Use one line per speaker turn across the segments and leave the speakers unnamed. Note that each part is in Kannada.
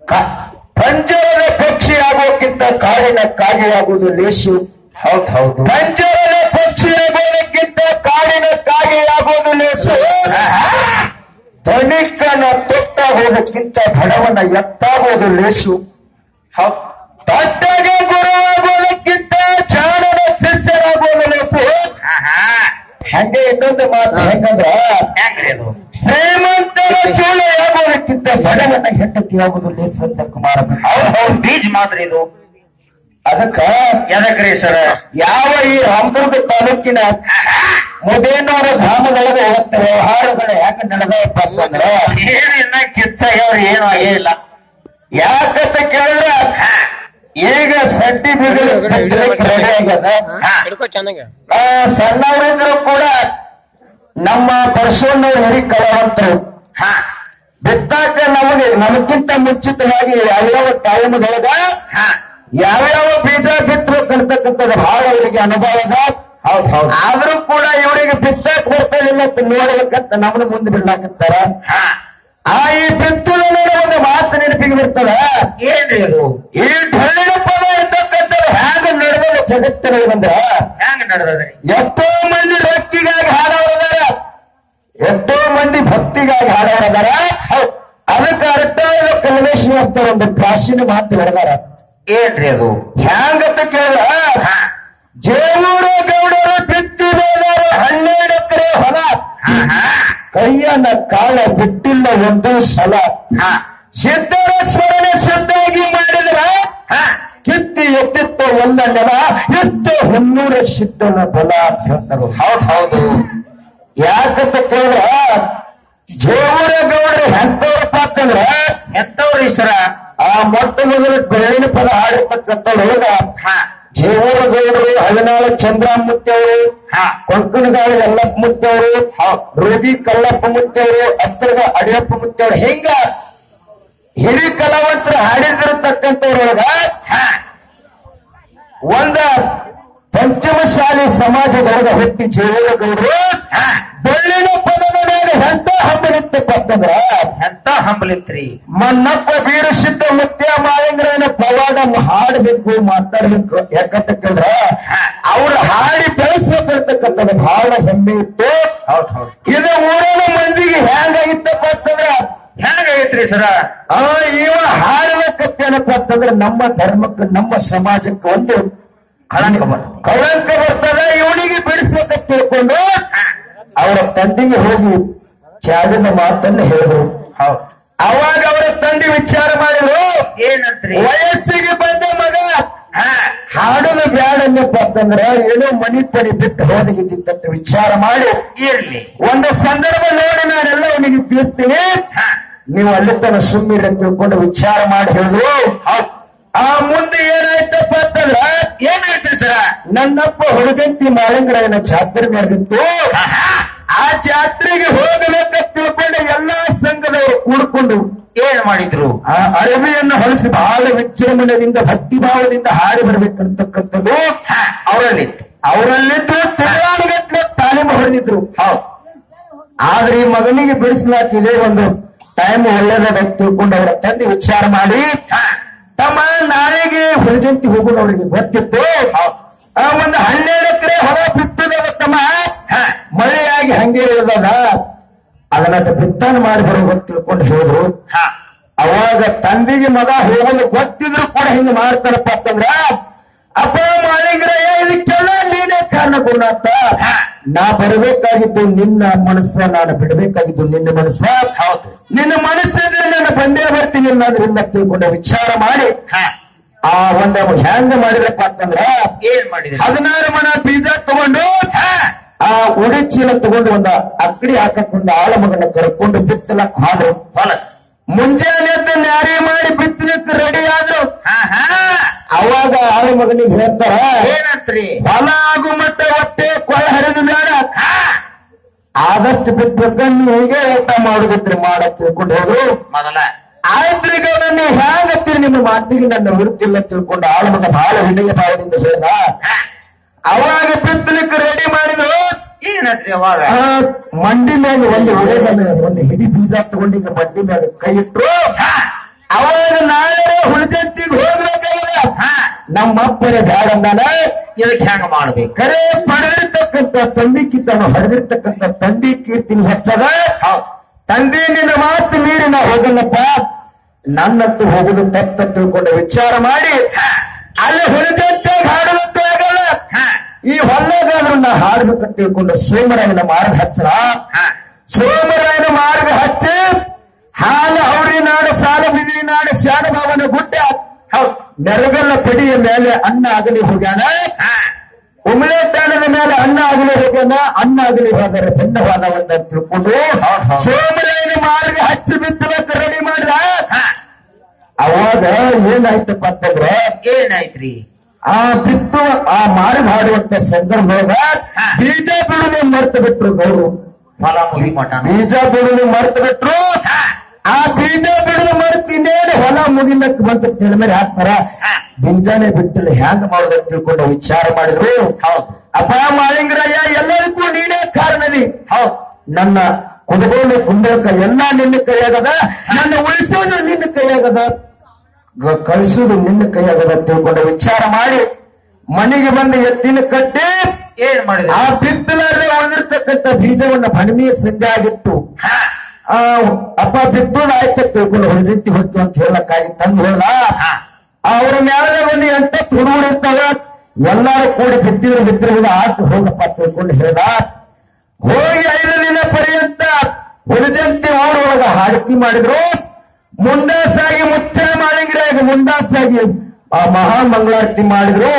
ಕ- ಪಂಜರದ ಪಕ್ಷಿ ಆಗೋಕ್ಕಿಂತ ಕಾಡಿನ ಕಾಗೆಯಾಗುವುದು ಲೇಸು
ಹೌದ್ ಹೌದು
ಪಂಜರದ ಪಕ್ಷಿ ಆಗೋದಕ್ಕಿಂತ ಕಾಡಿನ ಕಾಗೆಯಾಗುವುದು ಲೇಸು ಧನಿಕನ ತೊಟ್ಟಾಗೋದಕ್ಕಿಂತ ಬಡವನ ಎತ್ತಾಗೋದು ಲೇಸು
ಹೌದ್
ದೊಡ್ಡಗೆ ಗುರುವಾಗೋದಕ್ಕಿಂತ ಜಾಣನ ಶಿಷ್ಯನಾಗೋದು ಲೇಸು ಹಂಗೆ ಇನ್ನೊಂದು ಮಾತು ಹೆಂಗಂದ್ರ
ಹೆಂಗ್ರಿ ಅದು
ಶ್ರೀಮಂತರ ಆಗೋದಕ್ಕಿಂತ ಬಡವನ ಹೆಂಡತಿ ಆಗುದು ಲೇಸ್ ಅಂತ ಕುಮಾರ
ಹೌದ್ ಹೌದ್ ಬೀಜ್ ಮಾತ್ರ ಇದು
ಅದಕ್ಕ
ಎದಕ್ರಿ ಸರ್
ಯಾವ ಈ ರಾಮದುರ್ಗ ತಾಲೂಕಿನ ಮುದೇನೂರ ಧಾಮದೊಳಗೆ ಇವತ್ತ ವ್ಯವಹಾರಗಳು ಯಾಕೆ ನಡೆದಪ್ಪ ಅಂತಂದ್ರ
ಏನು ಇನ್ನ ಕಿತ್ತ ಹೇಳಿ ಏನು ಆಗೇ ಇಲ್ಲ
ಯಾಕಂತ ಕೇಳಿದ್ರ ಈಗ ಸಡ್ಡಿ ಬಿಡಲು ರೆಡಿ ಆಗ್ಯದ
ಹಿಡ್ಕೋ ಚೆನ್ನಾಗ
ಆ, ಸಣ್ಣವರಿದ್ರು ಕೂಡ ನಮ್ಮ ಪರಶುವಣ್ಣವ್ರು ಹಿರಿ ಕಲಾವಂತರು
ಹಾ
ಬಿತ್ತಾಕ ನಮಗೆ ನಮಗಿಂತ ಮುಂಚಿತವಾಗಿ ಯಾವ್ಯಾವ ಟೈಮ್ದೊಳಗ
ಹಾ
ಯಾವ್ಯಾವ ಬೀಜ ಬಿತ್ತಬೇಕು ಅಂತಕ್ಕಂಥದ್ದು ಬಹಳ ಅವರಿಗೆ ಅನುಭವ ಅದ
ಹೌದ್ ಹೌದ್
ಆದ್ರೂ ಕೂಡ ಇವರಿಗೆ ಬಿತ್ತಾಕ್ ಬರ್ತಾಯಿಲ್ಲ ಅಂತ ನೋಡ್ಬೇಕಂತ ನಮ್ಮನ್ನ ಮುಂದೆ ಬಿಡ್ಲಾಕತ್ತಾರ
ಹಾ
ಆ ಈ ಬಿತ್ತುದ ಮೇಲೆ ಒಂದು ಮಾತು ನೆನಪಿಗೆ ಬರ್ತದ
ಏನ್ರಿ ಅದು
ಈ ಢಳ್ಳಿನ ಪದ ಇರ್ತಕ್ಕಂಥದ್ದು ಹ್ಯಾಂಗ ನಡೆದ ಜಗತ್ತಿನಲ್ಲಿ ಬಂದ್ರ
ಹೆಂಗ್ ನಡೆದ್ರಿ
ಎಷ್ಟೋ ಮಂದಿ ರೊಕ್ಕಿಗಾಗಿ ಹಾಡವರದಾರ ಎಷ್ಟೋ ಮಂದಿ ಭಕ್ತಿಗಾಗಿ ಹಾಡವರದಾರ ಅದಕ್ಕೆ ಅರ್ಥ ಕಲ್ಮೇಶ್ ಶ್ರೀವಾಸ್ತವ ಒಂದು ಪ್ರಾಚೀನ ಮಾತು ಹೊಡೆದಾರ
ಏನ್ರಿ ಅದು
ಹ್ಯಾಂಗಂತ ಕೇಳ
ಹಾ
ಜೇವೂರು ಗೌಡರು ಬಿತ್ತಿ ಮೇಲಾರ ಹನ್ನೆರಡು ಎಕರೆ ಹೊಲ
ಹಾ ಹಾ
ಕೈಯನ್ನ ಕಾಲ ಬಿಟ್ಟಿಲ್ಲ ಒಂದು ಸಲ
ಹಾ
ಸಿದ್ಧರ ಸ್ಮರಣೆ ಶುದ್ಧವಾಗಿ ಮಾಡಿದ್ರ
ಹಾ
ಕಿತ್ತಿ ಎತ್ತಿತ್ತ ಎಲ್ಲ ನೆಲ ಎತ್ತ ಹೊನ್ನೂರ ಸಿದ್ಧನ ಬಲ ಅಂತ ಹೇಳ್ತಾರೆ
ಹೌದ್ ಹೌದು
ಯಾಕಂತ ಕೇಳಿದ್ರ ಜೇವೂರ ಗೌಡರು ಎಂತವ್ರಪ್ಪ ಅಂತಂದ್ರ
ಎಂತವ್ರಿ ಸರ
ಆ ಮೊಟ್ಟ ಮೊದಲು ಬೆಳ್ಳಿನ ಪದ ಹಾಡಿರ್ತಕ್ಕಂಥವ್ರು ಹೋಗ
ಹಾ
ಜೇವೂರ ಗೌಡರು ಹದಿನಾಳು ಚಂದ್ರಮೂರ್ತಿ ಅವರು
ಹಾ
ಕೊಂಕಣಗಾಳಿ ಯಲ್ಲಪ್ಪ ಮುತ್ತಿ ಅವರು ರೋಗಿ ಕಲ್ಲಪ್ಪ ಮುತ್ತಿ ಅವರು ಹತ್ತಿರದ ಅಡಿಯಪ್ಪ ಮುತ್ತಿ ಅವರು ಹಿಂಗ ಹಿರಿ ಕಲಾವಂತರು ಹಾಡಿದಿರತಕ್ಕಂಥವ್ರೊಳಗ
ಹಾ
ಒಂದ ಪಂಚಮಶಾಲಿ ಸಮಾಜದೊಳಗ ಹುಟ್ಟಿ ಜೇವೂರ ಗೌಡರು
ಹಾ
ಬೆಳ್ಳಿನ ಪದದ ಮೇಲೆ ಎಂತ ಹಬ್ಬಲಿತ್ತಪ್ಪ ಅಂತಂದ್ರ
ಎಂತ ಹಂಬಲಿತ್ರಿ
ಮನ್ನಪ್ಪ ಬೀರು ಸಿದ್ಧ ಮುತ್ಯ ಮಾಯಂಗ್ರನ ಪವಾಡ ಹಾಡಬೇಕು ಮಾತಾಡ್ಬೇಕು ಯಾಕಂತ ಕೇಳಿದ್ರ ಅವ್ರ ಹಾಡಿ ಬೆಳೆಸ್ಬೇಕಿರ್ತಕ್ಕಂಥದ್ದು ಬಹಳ ಹೆಮ್ಮೆ ಇತ್ತು
ಹೌದ್ ಹೌದ್
ಇದು ಊರಿನ ಮಂದಿಗೆ ಹೆಂಗಾಗಿತ್ತಪ್ಪ ಅಂತಂದ್ರ
ಹೆಂಗಾಗೈತ್ರಿ ಸರ
ಆ ಇವ ಹಾಡಬೇಕತ್ತೇನಪ್ಪ ಅಂತಂದ್ರ ನಮ್ಮ ಧರ್ಮಕ್ಕೆ ನಮ್ಮ ಸಮಾಜಕ್ಕೆ ಒಂದು
ಕಳಂಕ ಬಂತು
ಕಳಂಕ ಬರ್ತದ ಇವನಿಗೆ ಬಿಡಿಸ್ಬೇಕಂತ ತಿಳ್ಕೊಂಡು ಅವರ ತಂದೆಗೆ ಹೋಗಿ ತ್ಯಾಗದ ಮಾತನ್ನ ಹೇಳಿದ್ರು
ಹೌದ್
ಅವಾಗ ಅವರ ತಂದೆ ವಿಚಾರ ಮಾಡಿದ್ರು
ಏನಂತ್ರಿ
ವಯಸ್ಸಿಗೆ ಬಂದ ಮಗ
ಹಾ
ಹಾಡೋದು ಬ್ಯಾಡನ್ನಪ್ಪ ಅಂತಂದ್ರ ಏನೋ ಮನಿ ಪನಿ ಬಿಟ್ಟು ಹೋದಗಿದ್ದಂತ ವಿಚಾರ ಮಾಡಿ
ಇರ್ಲಿ
ಒಂದು ಸಂದರ್ಭ ನೋಡಿ ನಾನೆಲ್ಲ ಅವನಿಗೆ ತಿಳಿಸ್ತೀನಿ
ಹಾ
ನೀವು ಅಲ್ಲಿ ತನ ಸುಮ್ಮಿರಿ ಅಂತ ತಿಳ್ಕೊಂಡು ವಿಚಾರ ಮಾಡಿ ಹೇಳಿದ್ರು
ಹೌದ್
ಆ ಮುಂದೆ ಏನಾಯ್ತಪ್ಪ ಅಂತಂದ್ರ
ಏನಾಯ್ತ್ರಿ ಸರ
ನನ್ನಪ್ಪ ಹುಡುಗಂತಿ ಮಾಳಿಂಗರಾಯನ ಜಾತ್ರೆ ನಡೆದಿತ್ತು ಆ ಜಾತ್ರೆಗೆ ಹೋಗಬೇಕಂತ ತಿಳ್ಕೊಂಡು ಎಲ್ಲಾ ಸಂಘದವರು ಕೂಡ್ಕೊಂಡು
ಏನ್ ಮಾಡಿದ್ರು
ಆ ಅರಬಿಯನ್ನು ಹೊಲಿಸಿ ಬಹಳ ವಿಜೃಂಭಣೆಯಿಂದ ಭಕ್ತಿ ಭಾವದಿಂದ ಹಾಡಿ ಬರ್ಬೇಕಂತಕ್ಕಂಥದ್ದು
ಹಾ ಅವರಲ್ಲಿತ್ತು
ಅವರಲ್ಲಿದ್ದು ತಿಂಗಳಾನುಗಟ್ಟಲೆ ತಾಲೀಮು ಹೊಡೆದಿದ್ರು
ಹೌದ್
ಆದ್ರೆ ಈ ಮಗನಿಗೆ ಬಿಡಿಸಲಾಕಿದೆ ಒಂದು ಟೈಮ್ ಒಳ್ಳೇದ ತಿಳ್ಕೊಂಡು ಅವರ ತಂದೆ ವಿಚಾರ ಮಾಡಿ
ಹಾ
ತಮ್ಮ ನಾಳೆಗೆ ಹುಳಜಂತಿ ಹೋಗೋದು ಅವರಿಗೆ ಗೊತ್ತಿತ್ತು ಆ ಒಂದು ಹನ್ನೆರಡು ಎಕರೆ ಹೊಲ ಬಿತ್ತದ ತಮ್ಮ
ಹಾ
ಮಳೆಯಾಗಿ ಹಂಗೆ ಇಳಿದಾಗ ಅದನ್ನ ಬಿತ್ತನೆ ಮಾಡಿ ಬರೋ ತಿಳ್ಕೊಂಡು ಹೋದ್ರು
ಹಾ
ಅವಾಗ ತಂದೆಗೆ ಮಗ ಹೋಗೋದು ಗೊತ್ತಿದ್ರು ಕೂಡ ಹಿಂಗ ಮಾಡ್ತಾರಪ್ಪ ಅಂತಂದ್ರ ಅಪ್ಪ ಮಾಳಿಗ್ರ ಇದಕ್ಕೆಲ್ಲ ನೀನೇ ಕಾರಣ ಗುರುನಾಥ ನಾ ಬರಬೇಕಾಗಿದ್ದು ನಿನ್ನ ಮನಸ್ಸ ನಾನು ಬಿಡಬೇಕಾಗಿದ್ದು ನಿನ್ನ ಮನಸ್ಸ
ಹೌದು
ನಿನ್ನ ಮನಸ್ಸಿದ್ರೆ ನಾನು ಬಂದೇ ಬರ್ತೀನಿ ಅನ್ನೋದ್ರಿಂದ ತಿಳ್ಕೊಂಡೆ ವಿಚಾರ ಮಾಡಿ
ಹಾ
ಆ ಒಂದು ಹ್ಯಾಂಗ ಮಾಡಿದ್ರಪ್ಪ ಅಂತಂದ್ರ
ಏನ್ ಮಾಡಿದ್ರಿ
ಹದಿನಾರು ಮಣ ಬೀಜ ತಗೊಂಡು ಆ ಉಡಿ ಚೀಲ ತಗೊಂಡು ಒಂದು ಅಕ್ಕಡಿ ಹಾಕಕ್ ಒಂದು ಆಳ ಮಗನ ಕರ್ಕೊಂಡು ಬಿತ್ತಲಕ್ ಹೋದ್ರು
ಹೊಲ
ಮುಂಜಾನೆ ಎದ್ದು ನ್ಯಾರಿ ಮಾಡಿ ಬಿತ್ತಲಿಕ್ಕೆ ರೆಡಿ ಆದ್ರು
ಹಾ ಹಾ
ಅವಾಗ ಆಳು ಮಗನಿಗೆ ಹೇಳ್ತಾರ
ಏನಂತ್ರಿ
ಹೊಲ ಆಗು ಮಟ್ಟ ಹೊಟ್ಟೆ ಕೊಳ ಹರಿದು ಬೇಡ ಆದಷ್ಟು ಬಿತ್ಬೇಕಂದ್ ಹೀಗೆ ಊಟ ಮಾಡುದಿದ್ರಿ ಮಾಡಕ್ ತಿಳ್ಕೊಂಡು ಹೋದ್ರು
ಮೊದಲ
ಆಯ್ತ್ರಿ ಗೌಡ ನೀವು ಹ್ಯಾಂಗತ್ತೀರಿ ನಿಮ್ಮ ಮಾತಿಗೆ ನನ್ನ ಹುಡುಕಿಲ್ಲ ತಿಳ್ಕೊಂಡು ಆಳು ಮಗ ಬಹಳ ವಿನಯ ಭಾವದಿಂದ ಹೇಳ್ದ ಅವಾಗ ಬಿತ್ತಲಿಕ್ಕೆ ರೆಡಿ ಮಾಡಿದ್ರು
ಏನಂತ್ರಿ ಅವಾಗ
ಆ ಮಂಡಿ ಮ್ಯಾಗ ಒಂದು ಒಳ್ಳೆದ ಒಂದು ಹಿಡಿ ಬೀಜ ತಗೊಂಡು ಈಗ ಮಂಡಿ ಮ್ಯಾಗ ಕೈ ಇಟ್ರು ಅವಾಗ ನಾಳೆ ಹುಳಿಜಂತಿಗೆ ಹೋಗ್ಬೇಕಾಗಿಲ್ಲ
ಹಾ
ನಮ್ಮಪ್ಪರೇ ಬ್ಯಾಡ ಅಂದಾನ
ಇದಕ್ಕೆ ಹೆಂಗ ಮಾಡ್ಬೇಕು
ಕರೆ ಪಡೆದಿರ್ತಕ್ಕಂಥ ತಂದಿ ಕಿತ್ತನು ಹಡೆದಿರ್ತಕ್ಕಂಥ ತಂದಿ ಕೀರ್ತಿನ ಹೆಚ್ಚದ
ಹೌದ್
ತಂದೆ ನಿನ್ನ ಮಾತು ಮೀರಿ ನಾ ಹೋಗಲ್ಲಪ್ಪ ನನ್ನಂತೂ ಹೋಗುದು ತಪ್ಪ ತಿಳ್ಕೊಂಡು ವಿಚಾರ ಮಾಡಿ ಅಲ್ಲಿ ಹುಳಿಜಂತೆ ಹಾಡುವಂತೆ ಆಗಲ್ಲ
ಹಾ
ಈ ಹೊಲ್ಲಗಾದ್ರೂ ನಾ ಹಾಡ್ಬೇಕಂತ ತಿಳ್ಕೊಂಡು ಸೋಮರಾಯನ ಮಾರ್ಗ ಹಚ್ಚರ
ಹಾ
ಸೋಮರಾಯನ ಮಾರ್ಗ ಹಚ್ಚಿ ಹಾಲು ಹೌರಿ ನಾಡು ಸಾಲ ಬಿದಿರಿ ನಾಡು ಶಾಣ ಭಾವನ ಗುಡ್ಡ
ಹೌದ್
ನೆರಗಲ್ಲ ಪಡಿಯ ಮೇಲೆ ಅನ್ನ ಆಗಲಿ ಹೋಗ್ಯಾನ
ಹಾ
ಉಮಳೆತಾಣದ ಮೇಲೆ ಅನ್ನ ಆಗಲಿ ಹೋಗ್ಯಾನ ಅನ್ನ ಆಗಲಿ ಹೋದರೆ ಭಿನ್ನವಾದವಂತ ತಿಳ್ಕೊಂಡು
ಹೌದ್ ಹೌದ್.
ಸೋಮರಾಯನ ಮಾರ್ಗ ಹಚ್ಚಿ ಬಿತ್ತಬೇಕು ರೆಡಿ ಮಾಡಿದ
ಹಾ
ಅವಾಗ ಏನಾಯ್ತಪ್ಪ ಅಂತಂದ್ರೆ
ಏನಾಯ್ತ್ರಿ
ಆ ಬಿತ್ತು ಆ ಮಾರ್ಗ ಹಾಡುವಂತ ಸಂದರ್ಭದೊಳಗ
ಹಾ.
ಬೀಜ ಬಿಡುದು ಮರ್ತು ಬಿಟ್ರು ಗೌರು
ಹೊಲ ಮುಗಿ ಮಟನ
ಬೀಜ ಬಿಡುದು ಮರ್ತು ಬಿಟ್ರು ಆ ಬೀಜ ಬಿಡುದು ಮರ್ತು ಇನ್ನೇನು ಹೊಲ ಮುಗಿಲಕ್ ಬಂತ ತಿಳ್ಮೇಲೆ ಹಾಕ್ತಾರ
ಹಾ.
ಬೀಜಾನೇ ಬಿಟ್ಟಿಲ್ಲ ಹ್ಯಾಂಗ ಮಾಡೋದಂತ ತಿಳ್ಕೊಂಡು ವಿಚಾರ ಮಾಡಿದ್ರು
ಹೌದ್
ಅಪ್ಪ ಮಾಳಿಂಗರಯ್ಯ ಎಲ್ಲದಕ್ಕೂ ನೀನೇ ಕಾರಣದಿ
ಹೌದ್
ನನ್ನ ಕುದುಗೋಲೆ ಕುಂಬಳಕ ಎಲ್ಲ ನಿನ್ನ ಕೈಯಾಗದ ನನ್ನ ಉಳಿಸೋದು ನಿನ್ನ ಕೈಯಾಗದ ಗ- ಕಳಿಸೋದು ನಿನ್ನ ಕೈಯಾಗದ ಅಂತ ತಿಳ್ಕೊಂಡು ವಿಚಾರ ಮಾಡಿ ಮನೆಗೆ ಬಂದು ಎತ್ತಿನ ಕಟ್ಟಿ
ಏನ್ ಮಾಡಿದ್ರಿ
ಆ ಬಿತ್ತಲಾರದೆ ಉಳಿದಿರ್ತಕ್ಕಂಥ ಬೀಜವನ್ನ ಭಣಮಿ ಸಂಗಾಗಿಟ್ಟು
ಹಾ
ಆ ಅಪ್ಪ ಬಿತ್ತೋದು ಆಯ್ತು ಅಂತ ತಿಳ್ಕೊಂಡು ಹೊಳಜಂತಿ ಹೊತ್ತು ಅಂತ ಹೇಳಕ್ಕಾಗಿ ತಂದು ಹೇಳ್ದ
ಹಾ
ಅವ್ರ ಮ್ಯಾಲೆ ಒಂದು ಎಂಟ ತುಡುಗುಡಿರ್ತಾವ ಎಲ್ಲಾರು ಕೂಡಿ ಬಿತ್ತಿದ್ರು ಬಿತ್ತಿರುವುದು ಆತು ಹೋಗಪ್ಪ ಅಂತ ತಿಳ್ಕೊಂಡು ಹೇಳ್ದ ಹೋಗಿ ಐದು ದಿನ ಪರ್ಯಂತ ಹೊಳಜಂತಿ ಊರೊಳಗ ಹಾಡಿಕೆ ಮಾಡಿದ್ರು ಮುಂಡಾಸಾಗಿ ಮುತ್ತ ಮಾಡಿಗ್ರಾಗ ಮುಂಡಾಸಾಗಿ ಆ ಮಹಾ ಮಂಗಳಾರತಿ ಮಾಡಿದ್ರು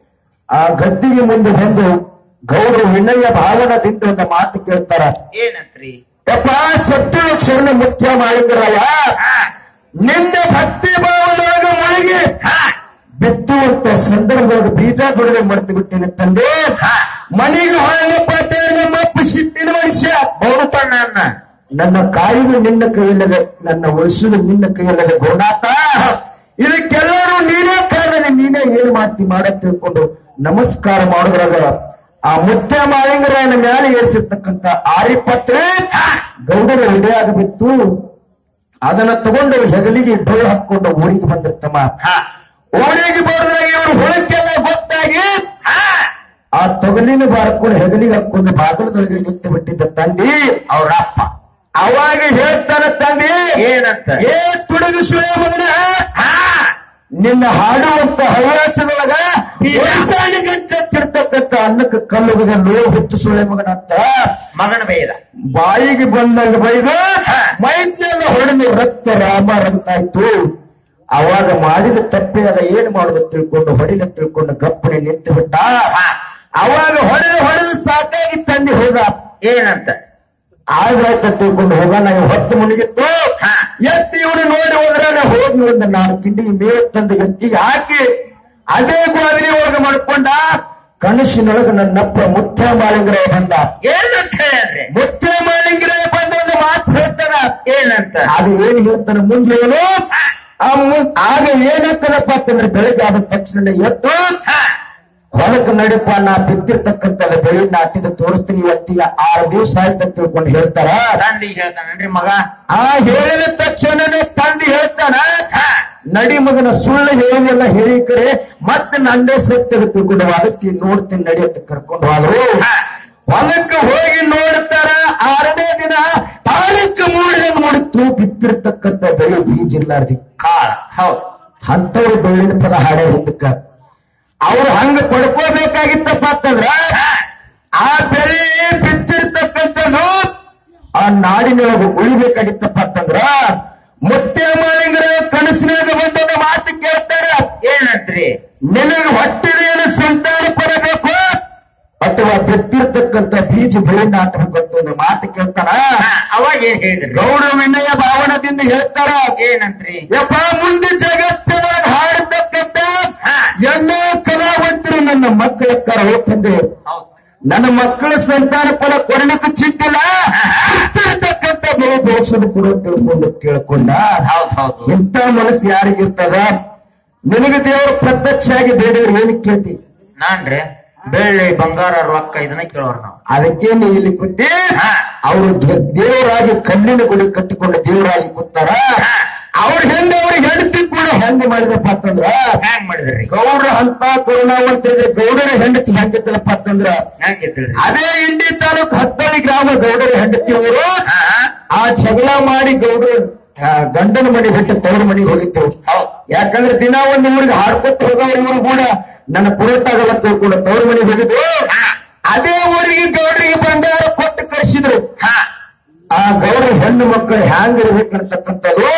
ಆ ಗದ್ದಿಗೆ ಮುಂದೆ ಬಂದು ಗೌರವ ವಿನಯ ಭಾವನದಿಂದ ಒಂದು ಮಾತು ಕೇಳ್ತಾರ
ಏನಂತ್ರಿ
ಯಪ್ಪ ಸತ್ಯದ ಶರಣ ಮುಖ್ಯ ಮಾಡಿದ್ರಲ್ಲ
ಹಾ
ನಿನ್ನ ಭಕ್ತಿ ಭಾವದೊಳಗ ಮುಳುಗಿ
ಹಾ
ಬಿತ್ತುವಂತ ಸಂದರ್ಭದೊಳಗ ಬೀಜ ಬಿಡದೆ ಮರ್ತು ಬಿಟ್ಟಿನ ತಂದೆ
ಹಾ
ಮನೆಗೆ ಹೊರಗಪ್ಪ ನಮ್ಮಪ್ಪ ಸಿಟ್ಟಿನ ಮನುಷ್ಯ
ಬಹುಪಣ್ಣ ಅನ್ನ
ನನ್ನ ಕಾಯುದು ನಿನ್ನ ಕೈಯಲ್ಲದೆ ನನ್ನ ಉಳಿಸುದು ನಿನ್ನ ಕೈಯಲ್ಲದೆ ಗುರುನಾಥ ಇದಕ್ಕೆಲ್ಲರೂ ನೀನೇ ಕಾರಣ ನೀನೇ ಏನು ಮಾಡ್ತಿ ಮಾಡ ತಿಳ್ಕೊಂಡು ನಮಸ್ಕಾರ ಮಾಡುದ್ರಾಗ ಆ ಮುತ್ಯ ಮಾಳಿಂಗರಾಯನ ಮೇಲೆ ಏರಿಸಿರ್ತಕ್ಕಂತ ಆರಿಪತ್ರೆ ಗೌಡರ ಹಿಡಿಯಾಗ ಬಿತ್ತು ಅದನ್ನ ತಗೊಂಡು ಹೆಗಲಿಗೆ ಡೋಳು ಹಾಕೊಂಡು ಊರಿಗೆ ಬಂದಿರ್ತಮ್ಮ
ಹಾ
ಊರಿಗೆ ಬರೋದ್ರಾಗ ಇವರು ಹೊಳಕ್ಕೆಲ್ಲ ಗೊತ್ತಾಗಿ
ಹಾ
ಆ ತೊಗಲಿನ ಬಾರ್ಕೊಂಡು ಹೆಗಲಿಗೆ ಹಾಕೊಂಡು ಬಾಗಿಲದೊಳಗೆ ನಿಂತು ಬಿಟ್ಟಿದ್ದ ತಂದಿ
ಅವ್ರ ಅಪ್ಪ
ಅವಾಗ ಹೇಳ್ತಾನ ತಂದೆ
ಏನಂತ
ಏ ತುಡುಗು ಸುಳೆ ಮಗನ
ಹಾ
ನಿನ್ನ ಹಾಡುವಂತ ಹವ್ಯಾಸದೊಳಗ ಗಂಟ ತಿರ್ತಕ್ಕಂತ ಅನ್ನಕ್ಕೆ ಕಲ್ಲುಗದ ನೋವು ಹುಟ್ಟು ಸುಳೆ ಮಗನ ಅಂತ
ಮಗನ ಬೇದ
ಬಾಯಿಗೆ ಬಂದಂಗ ಬೈದು ಮೈದ್ನೆಲ್ಲ ಹೊಡೆದು ರಕ್ತ ರಾಮ ರಕ್ತಾಯ್ತು ಅವಾಗ ಮಾಡಿದ ತಪ್ಪೆ ಅದ ಏನ್ ಮಾಡುದು ತಿಳ್ಕೊಂಡು ಹೊಡಿಲ ತಿಳ್ಕೊಂಡು ಗಪ್ಪನೆ ನಿಂತು ಬಿಟ್ಟ ಅವಾಗ ಹೊಡೆದು ಹೊಡೆದು ಸಾಕಾಗಿ ತಂದೆ ಹೋದ
ಏನಂತ
ಆಯ್ತಾಯ್ತ ತಿಳ್ಕೊಂಡು ಹೋಗೋಣ ಇವ್ ಹೊತ್ತು ಮುಳುಗಿತ್ತು
ಹಾ.
ಎತ್ತಿ ಇವನು ನೋಡಿ ಹೋದ್ರೆ ಹೋಗಿ ಒಂದು ನಾಲ್ಕು ಕಿಂಡಿಗೆ ಮೇವು ತಂದು ಎತ್ತಿಗೆ ಹಾಕಿ ಅದೇ ಗ್ವಾದರಿ ಒಳಗೆ ಮಾಡ್ಕೊಂಡ ಕನಸಿನೊಳಗೆ ನನ್ನಪ್ಪ ಮುತ್ಯ ಮಾಳಿಂಗರೇ ಬಂದ
ಏನಂತ ಹೇಳ್ರಿ
ಮುತ್ಯ ಮಾಳಿಂಗರೇ ಬಂದ ಒಂದು ಮಾತು ಹೇಳ್ತಾರ
ಏನಂತ
ಅದು ಏನ್ ಹೇಳ್ತಾನೆ ಮುಂದೆ ಏನು ಆ ಮು- ಆಗ ಏನಾಗ್ತಾನಪ್ಪ ಅಂತಂದ್ರೆ ಬೆಳಗ್ಗೆ ಆದ ತಕ್ಷಣ ಎದ್ದು
ಹಾ
ಹೊಲಕ್ಕೆ ನಡಿಪ ನಾ ಬಿದ್ದಿರ್ತಕ್ಕಂಥ ಬೆಳಿ ನಾಟಿದ ತೋರಿಸ್ತೀನಿ ಇವತ್ತಿಗೆ ಆರು ದಿವಸ ಆಯ್ತು ಅಂತ ತಿಳ್ಕೊಂಡು ಹೇಳ್ತಾರ
ತಂದಿಗೆ ಹೇಳ್ತಾನನ್ರಿ ಮಗ
ಆ ಹೇಳಿದ ತಕ್ಷಣನೇ ತಂದೆ ಹೇಳ್ತಾನ ನಡಿ ಮಗನ ಸುಳ್ಳು ಹೇಳಿದೆಲ್ಲ ಹೇಳಿ ಕರೆ ಮತ್ತೆ ನಂದೇ ಸತ್ಯ ತಿಳ್ಕೊಂಡು ಅದಕ್ಕೆ ನೋಡ್ತೀನಿ ನಡಿ ಅಂತ ಕರ್ಕೊಂಡು ಹೋದ್ರು
ಹಾ.
ಹೊಲಕ್ಕೆ ಹೋಗಿ ನೋಡ್ತಾರ ಆರನೇ ದಿನ ತಾರೀಕು ಮೂಡಿದ ಮೂಡಿತ್ತು ಬಿತ್ತಿರ್ತಕ್ಕಂಥ ಬೆಳೆ ಬೀಜ ಇಲ್ಲಾರ್ದಿ
ಕಾಳ ಹೌದ್
ಅಂತವ್ರು ಬೆಳ್ಳಿನ ಪದ ಹಾಡೇ ಹಿಂದಕ್ಕ ಅವ್ರು ಹಂಗ ಪಡ್ಕೋಬೇಕಾಗಿತ್ತಪ್ಪ ಅಂತಂದ್ರ ಆ ಬೆಳೆ ಬಿತ್ತಿರ್ತಕ್ಕಂಥದ್ದು ಆ ನಾಡಿನೊಳಗೆ ಉಳಿಬೇಕಾಗಿತ್ತಪ್ಪ ಅಂತಂದ್ರ ಮುತ್ಯ ಮಾಳಿಂಗರ ಕನಸಿನಾಗ ಬಂದ ಮಾತು ಕೇಳ್ತಾರ
ಏನಂತ್ರಿ
ನಿನಗೆ ಹೊಟ್ಟಿದೇನು ಸಂತಾನ ಪಡಬೇಕು ಅಥವಾ ಬಿತ್ತಿರ್ತಕ್ಕಂಥ ಬೀಜ ಬೆಳೆ ನಾಟಬೇಕು ಅಂತ ಒಂದು ಮಾತು ಕೇಳ್ತಾರ
ಹಾ, ಅವಾಗ ಏನ್ ಹೇಳಿದ್ರಿ
ಗೌಡ ವಿನಯ ಭಾವನದಿಂದ ಹೇಳ್ತಾರ
ಏನಂತ್ರಿ
ಯಪ್ಪ ಮುಂದೆ ಜಗತ್ತಿನೊಳಗೆ ಹಾಡತಕ್ಕಂತ
ಹಾ.
ಎಲ್ಲ ಕಲಾವಂತರು ನನ್ನ ಮಕ್ಕಳ ಕರ ತಂದೆ
ಹೌದ್
ನನ್ನ ಮಕ್ಕಳ ಸಂತಾನ ಫಲ ಕೊಡಲಿಕ್ಕೆ ಚಿಂತಿಲ್ಲ ಇರ್ತಕ್ಕಂಥ ಬೆಳೆ ಬೆಳೆಸೋದು ಕೂಡ ತಿಳ್ಕೊಂಡು ಕೇಳ್ಕೊಂಡ
ಹೌದ್ ಹೌದು
ಇಂಥ ಮನಸ್ಸು ಯಾರಿಗಿರ್ತದ ನಿನಗೆ ದೇವರು ಪ್ರತ್ಯಕ್ಷ ಆಗಿ ಬೇಡವ್ರು ಏನಕ್ಕೆ ಕೇಳ್ತಿ
ನಾನ್ರಿ ಬೆಳ್ಳಿ ಬಂಗಾರ ರೊಕ್ಕ ಇದನ್ನ ಕೇಳೋರ್ ನಾವು
ಅದಕ್ಕೆ ನೀ ಇಲ್ಲಿ ಕೂತಿ
ಹಾ.
ಅವರು ದೇವರಾಗಿ ಕಲ್ಲಿನ ಗುಡಿ ಕಟ್ಟಿಕೊಂಡು ದೇವರಾಗಿ ಕೂತಾರ ಅವ್ರ ಹಿಂದೆ ಅವ್ರಿಗೆ ಹೆಂಗ್ ಮಾಡಿದಪ್ಪ ಅಂತಂದ್ರ
ಹ್ಯಾಂಗ್ ಮಾಡಿದ್ರಿ
ಗೌಡ್ರ ಅಂತ ಕರುಣಾವಂತರಿದ್ರೆ ಗೌಡರ ಹೆಂಡತಿ ಹೆಂಗಿತ್ತಲಪ್ಪ ಅಂತಂದ್ರ
ಹೆಂಗಿದ್ರಿ
ಅದೇ ಇಂಡಿ ತಾಲೂಕ್ ಹತ್ತಳಿ ಗ್ರಾಮ ಗೌಡರ ಹೆಂಡತಿ ಅವರು
ಹಾ
ಆ ಜಗಳ ಮಾಡಿ ಗೌಡ್ರು ಆ, ಗಂಡನ ಮನೆ ಬಿಟ್ಟು ತವ್ರ ಮನೆಗೆ ಹೋಗಿತ್ತು
ಹೌದ್
ಯಾಕಂದ್ರೆ ದಿನ ಒಂದು ಊರಿಗೆ ಹಾಡ್ಕೊತ ಹೋದವ್ರು ಇವರು ಕೂಡ ನನ್ನ ಪುರತ್ತಾಗಲ್ಲ ಕೂಡ ತವ್ರ ಮನೆಗೆ ಹೋಗಿದ್ರು ಅದೇ ಊರಿಗೆ ಗೌಡ್ರಿಗೆ ಬಂಗಾರ ಕೊಟ್ಟು ಕರೆಸಿದ್ರು
ಹಾ
ಆ ಗೌಡ್ರ ಹೆಣ್ಣು ಮಕ್ಕಳು ಹ್ಯಾಂಗಿರ್ಬೇಕಂತಕ್ಕಂಥದ್ದು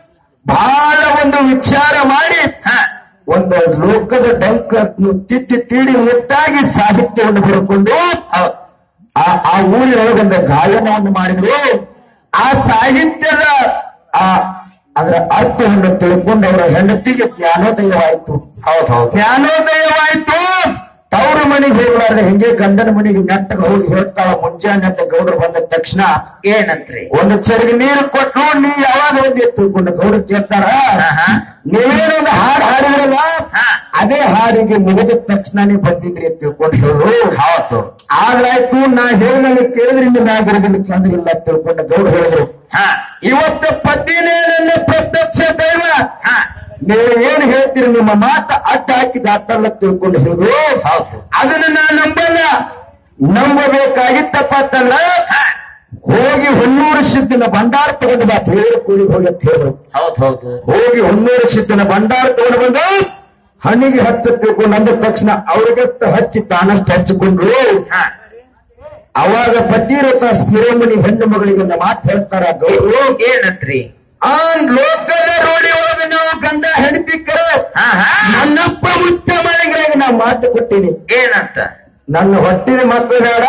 ಬಹಳ ಒಂದು ವಿಚಾರ ಮಾಡಿ
ಹಾ
ಒಂದು ಲೋಕದ ಡಂಕ ತಿತ್ತಿ ತೀಡಿ ಮುಟ್ಟಾಗಿ ಸಾಹಿತ್ಯವನ್ನು ಬರ್ಕೊಂಡು
ಹೌದ್
ಆ ಆ ಊರಿನೊಳಗೊಂದು ಗಾಯನವನ್ನು ಮಾಡಿದ್ರು ಆ ಸಾಹಿತ್ಯದ ಆ ಅದರ ಅರ್ಥವನ್ನು ತಿಳ್ಕೊಂಡು ಅವರ ಹೆಂಡತಿಗೆ ಜ್ಞಾನೋದಯವಾಯಿತು
ಹೌದ್ ಹೌದ್
ಜ್ಞಾನೋದಯವಾಯಿತು ತವ್ರ ಮನೆಗೆ ಹೋಗ್ಲಾರ್ದೆ ಹಿಂಗೆ ಗಂಡನ ಮನೆಗೆ ನೆಟ್ಟಗ ಹೋಗಿ ಹೇಳ್ತಾಳ ಮುಂಜಾನೆ ಅಂತ ಗೌಡ್ರು ಬಂದ ತಕ್ಷಣ
ಏನಂತ್ರಿ
ಒಂದು ಚರಿಗೆ ನೀರು ಕೊಟ್ಟು ನೀ ಯಾವಾಗ ಬಂದಿ ತಿಳ್ಕೊಂಡು ಗೌಡ್ರು ಕೇಳ್ತಾರ
ಆಹಾ.
ನೀವೇನೊಂದು ಹಾಡು ಹಾಡಿದ್ರಲ್ಲ
ಹಾ.
ಅದೇ ಹಾಡಿಗೆ ಮುಗಿದ ತಕ್ಷಣನೇ ಬಂದಿದ್ರಿ ಅಂತ ತಿಳ್ಕೊಂಡು ಹೇಳು
ಹೌದು
ಆದ್ರಾಯ್ತು ನಾ ಹೇಳಿದಲ್ಲಿ ಕೇಳಿದ್ರೆ ನಿನ್ನ ಆಗಿರೋದಿಲ್ಲ ಚಂದ್ರಿಲ್ಲ ಅಂತ ತಿಳ್ಕೊಂಡು ಗೌಡ ಹೇಳಿದ್ರು
ಹಾ
ಇವತ್ತು ಪತಿನೇ ನನ್ನ ಪ್ರತ್ಯಕ್ಷ ದೈವ
ಹಾ
ನೀವು ಏನ್ ಹೇಳ್ತೀರಿ ನಿಮ್ಮ ಮಾತ ಅಡ್ಡ ಹಾಕಿದ ಅಡ್ಡಲ್ಲ ತಿಳ್ಕೊಂಡು ಹೇಳಿದ್ರು
ಹೌದು
ಅದನ್ನ ನಾ ನಂಬಲ್ಲ ನಂಬಬೇಕಾಗಿತ್ತಪ್ಪ ಅಂತಂದ್ರ ಹೋಗಿ ಹೊನ್ನೂರು ಸಿದ್ದಿನ ಭಂಡಾರ ತಗೊಂಡು ಬಾ ದೇವರ ಕೂಲಿಗೆ ಹೋಗಿ ಅಂತ ಹೇಳಿದ್ರು
ಹೌದ್ ಹೌದು
ಹೋಗಿ ಹೊನ್ನೂರು ಸಿದ್ದಿನ ಭಂಡಾರ ತಗೊಂಡು ಬಂದು ಹಣ್ಣಿಗೆ ಹಚ್ಚ ತಿಳ್ಕೊಂಡು ಅಂದ ತಕ್ಷಣ ಅವ್ರಿಗಟ್ಟು ಹಚ್ಚಿ ತಾನಷ್ಟು ಹಚ್ಚಿಕೊಂಡ್ರು
ಹಾ
ಅವಾಗ ಪತಿರತ ಸ್ಥಿರಮಣಿ ಹೆಣ್ಣು ಮಗಳಿಗೆ ಒಂದು ಮಾತು ಹೇಳ್ತಾರ ಗೌರು
ಏನಂತ್ರಿ
ಆ ಲೋಕದ ರೋಡಿ ಒಳಗೆ ನಾವು ಗಂಡ ಹೆಂಡತಿಕ್ಕರ
ಹಾ ಹಾ
ನನ್ನಪ್ಪ ಮುಚ್ಚ ಮಳೆಗಳಿಗೆ ನಾ ಮಾತು ಕೊಟ್ಟಿನಿ
ಏನಂತ
ನನ್ನ ಹೊಟ್ಟಿನ ಮಕ್ಕಳು ಬೇಡ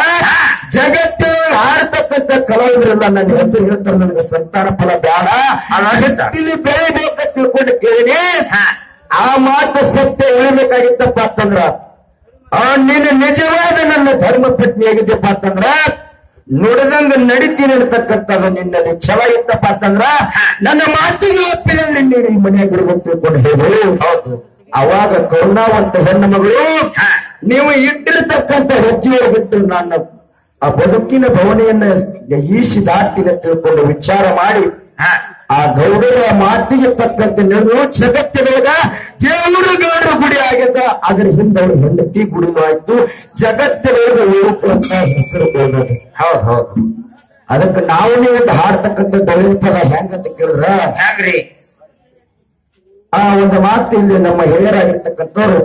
ಜಗತ್ತಿನ ಹಾಡ್ತಕ್ಕಂಥ ಕಲಾವಿದರೆಲ್ಲ ನನ್ನ ಹೆಸರು ಹೇಳ್ತಾರೆ ನನಗೆ ಸಂತಾನ ಫಲ ಬೇಡ
ಅಲ್ಲ ಸರ್.
ಜಗತ್ತಿನ ಬೆಳಿಬೇಕಂತ ತಿಳ್ಕೊಂಡು ಕೇಳಿನಿ
ಹಾ
ಆ ಮಾತು ಸತ್ಯ ಉಳಿಬೇಕಾಗಿತ್ತಪ್ಪ ಅಂತಂದ್ರ ಆ ನೀನು ನಿಜವಾದ ನನ್ನ ಧರ್ಮ ಪತ್ನಿಯಾಗಿದ್ದಪ್ಪ ಅಂತಂದ್ರ ನುಡಿದಂಗ ನಡಿತೀನಿ ಅಂತಕ್ಕಂಥದ್ದು ನಿನ್ನಲ್ಲಿ ಛಲ ಇತ್ತಪ್ಪ ಅಂತಂದ್ರ ನನ್ನ ಮಾತಿಗೆ ಒಪ್ಪಿದ್ರೆ ನೀನು ಈ ಮನೆಯಾಗ ಇರ್ಬೇಕು ತಿಳ್ಕೊಂಡು ಹೇಳು
ಹೌದು
ಅವಾಗ ಕರುಣಾವಂತ ಹೆಣ್ಣು ಮಗಳು
ಹಾ.
ನೀವು ಇಟ್ಟಿರ್ತಕ್ಕಂಥ ಹೆಜ್ಜೆಯೊಳಗಿಟ್ಟು ನನ್ನ ಆ ಬದುಕಿನ ಭವನೆಯನ್ನ ಈಸಿ ದಾಟಿನ ತಿಳ್ಕೊಂಡು ವಿಚಾರ ಮಾಡಿ
ಹಾ
ಆ ಗೌಡರ ಮಾತಿಗೆ ತಕ್ಕಂತೆ ನಡೆದು ಜಗತ್ತಿನೊಳಗ ದೇವರು ಗೌಡರ ಗುಡಿ ಆಗಿದ್ದ ಅದ್ರ ಹಿಂದೆ ಅವ್ರ ಹೆಂಡತಿ ಗುಡಿನೂ ಆಯ್ತು ಜಗತ್ತಿನೊಳಗ ಉಳುಕು ಅಂತ ಹೆಸರು ಬೆಳೆದದು
ಹೌದ್ ಹೌದು
ಅದಕ್ಕೆ ನಾವು ನೀವು ಹಾಡ್ತಕ್ಕಂಥ ಡೊಳ್ಳಿನ ಪದ ಹೆಂಗಂತ ಕೇಳಿದ್ರ
ಹ್ಯಾಂಗ್ರಿ
ಆ ಒಂದು ಮಾತು ಇಲ್ಲಿ ನಮ್ಮ ಹಿರಿಯರಾಗಿರ್ತಕ್ಕಂಥವ್ರು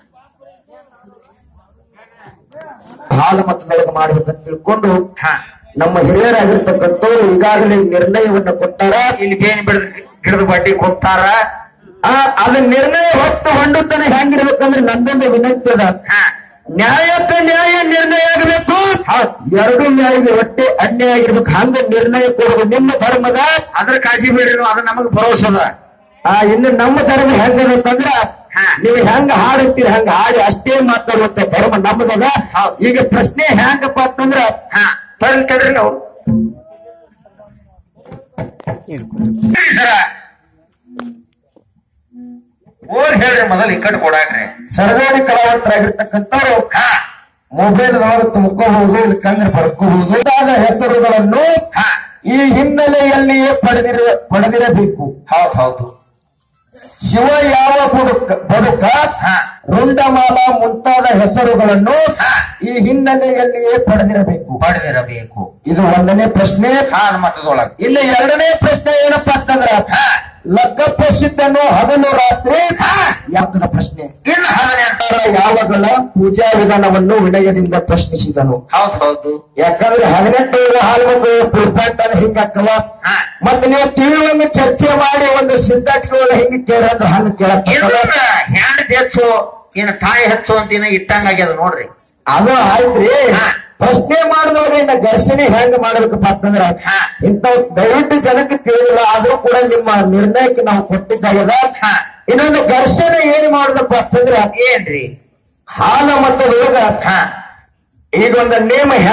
ಹಾಲು ಮತದೊಳಗೆ ಮಾಡ್ಬೇಕಂತ ತಿಳ್ಕೊಂಡು
ಹಾ
ನಮ್ಮ ಹಿರಿಯರಾಗಿರ್ತಕ್ಕಂಥವ್ರು ಈಗಾಗಲೇ ನಿರ್ಣಯವನ್ನ ಕೊಟ್ಟಾರ
ಇಲ್ಲಿ ಬೇನಿ ಬಿಡದ ಗಿಡದ ಬಡ್ಡಿ ಕೊಡ್ತಾರ
ಆ ಅದ ನಿರ್ಣಯ ಹೊತ್ತು ಹೊಂಡುತ್ತಾನೆ ಹೆಂಗಿರ್ಬೇಕಂದ್ರೆ ನಂದೊಂದು ವಿನಂತಿ ಅದ
ಹಾ
ನ್ಯಾಯಕ್ಕೆ ನ್ಯಾಯ ನಿರ್ಣಯ ಆಗಬೇಕು ಎರಡು ನ್ಯಾಯಗೆ ಹೊಟ್ಟೆ ಅನ್ಯಾಯ ಆಗಿರ್ಬೇಕು ಹಂಗ ನಿರ್ಣಯ ಕೊಡೋದು ನಿಮ್ಮ ಧರ್ಮದ
ಅದ್ರ ಕಾಳಜಿ ಬಿಡ್ರಿ ಅದ ನಮಗ್ ಭರೋಸೆ ಅದ
ಆ ಇನ್ನು ನಮ್ಮ ಧರ್ಮ ಹೆಂಗಂತಂದ್ರ
ಹಾ.
ನೀವು ಹೆಂಗ ಹಾಡುತ್ತೀರಿ ಹಂಗ ಹಾಡಿ ಅಷ್ಟೇ ಮಾತಾಡುವಂತ ಧರ್ಮ ನಮ್ಮದದ ಈಗ ಪ್ರಶ್ನೆ ಹೆಂಗಪ್ಪ ಅಂತಂದ್ರ
ಹಾ ತಡ್ರಿ ತಡ್ರಿ ನಾವು ಸರ ಓದ್ ಹೇಳ್ರಿ ಮೊದಲು ಈ ಕಡೆ ಕೊಡಾಕ್ರಿ
ಸರಜೋಡಿ ಕಲಾವಂತರಾಗಿರ್ತಕ್ಕಂಥವ್ರು
ಹಾ
ಮೊಬೈಲ್ ಒಳಗೆ ತುಂಬ್ಕೋಬಹುದು ಇಲ್ಲಕಂದ್ರೆ ಬರ್ಕೋಬಹುದು ಆದ ಹೆಸರುಗಳನ್ನು
ಹಾ
ಈ ಹಿನ್ನೆಲೆಯಲ್ಲಿಯೇ ಪಡೆದಿರ ಪಡೆದಿರಬೇಕು
ಹೌದ್ ಹೌದು
ಶಿವ ಯಾವ ಬದುಕ ಬದುಕ
ಹಾ
ರುಂಡಮಾಲ ಮುಂತಾದ ಹೆಸರುಗಳನ್ನು ಈ ಹಿನ್ನೆಲೆಯಲ್ಲಿಯೇ ಪಡೆದಿರಬೇಕು
ಪಡೆದಿರಬೇಕು
ಇದು ಒಂದನೇ ಪ್ರಶ್ನೆ
ಹಾಲ್ ಮತದೊಳಗ
ಇಲ್ಲಿ ಎರಡನೇ ಪ್ರಶ್ನೆ ಏನಪ್ಪಾ ಅಂತಂದ್ರ
ಹಾ
ಲಕ್ಕಪ್ಪ ಸಿದ್ಧನು ಹಗಲು ರಾತ್ರಿ ಯಾತದ ಪ್ರಶ್ನೆ
ಇನ್ನು ಹದಿನೆಂಟರ
ಯಾವಾಗಲ ಪೂಜಾ ವಿಧಾನವನ್ನು ವಿನಯದಿಂದ ಪ್ರಶ್ನಿಸಿದನು
ಹೌದ್ ಹೌದು
ಯಾಕಂದ್ರೆ ಹದಿನೆಂಟು ಹಾಲು ಒಂದು ಪುರ್ತಾಟ ಹಿಂಗಾಕವ
ಹಾ.
ಮತ್ತೆ ನೀವು ಟಿವಿ ಒಂದು ಚರ್ಚೆ ಮಾಡಿ ಒಂದು ಸಿದ್ಧಾಟಿಗಳು ಹಿಂಗ ಕೇಳಂದ್ರೆ ಹಂಗ ಕೇಳಕ್
ಇನ್ನು ಹ್ಯಾಂಡ್ ಹೆಚ್ಚು ಇನ್ನು ತಾಯಿ ಹೆಚ್ಚು ಅಂತ ಇನ್ನ ಇಟ್ಟಂಗ ಆಗ್ಯದ ನೋಡ್ರಿ
ಅದು ಆಯ್ತ್ರಿ
ಹಾ.
ಪ್ರಶ್ನೆ ಮಾಡಿದವಾಗ ಇನ್ನ ಘರ್ಷಣೆ ಹೆಂಗ್ ಮಾಡ್ಬೇಕಪ್ಪ ಅಂತಂದ್ರ
ಹಾ.
ಇಂತ ದಯವಿಟ್ಟು ಜನಕ್ಕೆ ತಿಳಿದಿಲ್ಲ ಆದ್ರೂ ಕೂಡ ನಿಮ್ಮ ನಿರ್ಣಯಕ್ಕೆ ನಾವು ಕೊಟ್ಟಿದ್ದಾಗದ
ಹಾ.
ಇನ್ನೊಂದು ಘರ್ಷಣೆ ಏನ್ ಮಾಡುದಪ್ಪ ಅಂತಂದ್ರ
ಏನ್ರಿ
ಹಾಲ ಮತದೊಳಗ
ಹಾ
ಈಗ ಒಂದು ನೇಮ